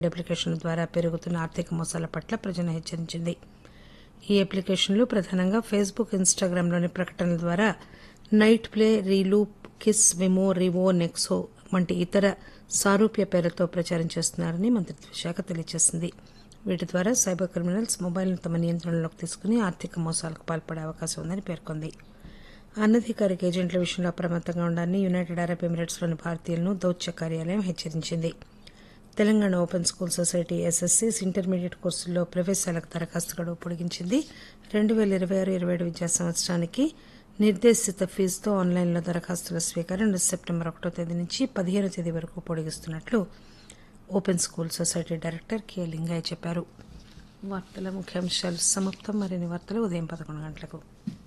అప్లికేషన్ల ద్వారా పెరుగుతున్న ఆర్థిక మోసాల పట్ల ప్రజలను హెచ్చరించింది ఈ అప్లికేషన్లు ప్రధానంగా ఫేస్బుక్ ఇన్స్టాగ్రామ్లోని ప్రకటనల ద్వారా Night Play Reloop Kiss Vimo Revo Nexo వంటి ఇతర సారూప్య పేర్లతో ప్రచారం చేస్తున్నారని మంత్రిత్వ శాఖ తెలియజేసింది వీటి ద్వారా సైబర్ క్రిమినల్స్ మొబైల్ను తమ నియంత్రణలోకి తీసుకుని ఆర్థిక మోసాలకు పాల్పడే అవకాశం ఉందని పేర్కొంది అనధికారిక ఏజెంట్ల విషయంలో అప్రమత్తంగా ఉండాలని యునైటెడ్ అరబ్ ఎమిరేట్స్లోని భారతీయులను దౌత్య కార్యాలయం హెచ్చరించింది తెలంగాణ ఓపెన్ స్కూల్ సొసైటీ ఎస్ఎస్సీస్ ఇంటర్మీడియట్ కోర్సుల్లో ప్రవేశాలకు దరఖాస్తు గడువు పొడిగించింది రెండు వేల ఇరవై ఆరు ఇరవై ఏడు విద్యా సంవత్సరానికి నిర్దేశిత ఫీజుతో ఆన్లైన్లో దరఖాస్తుల స్వీకారం సెప్టెంబర్ ఒకటో తేదీ నుంచి పదిహేను తేదీ వరకు పొడిగిస్తున్నట్లు open school society director K Lingaiah చెప్పారు వార్తల ముఖ్యాంశాలు సమాప్తం మరిన్ని వార్తలు ఉదయం పదకొండు గంటలకు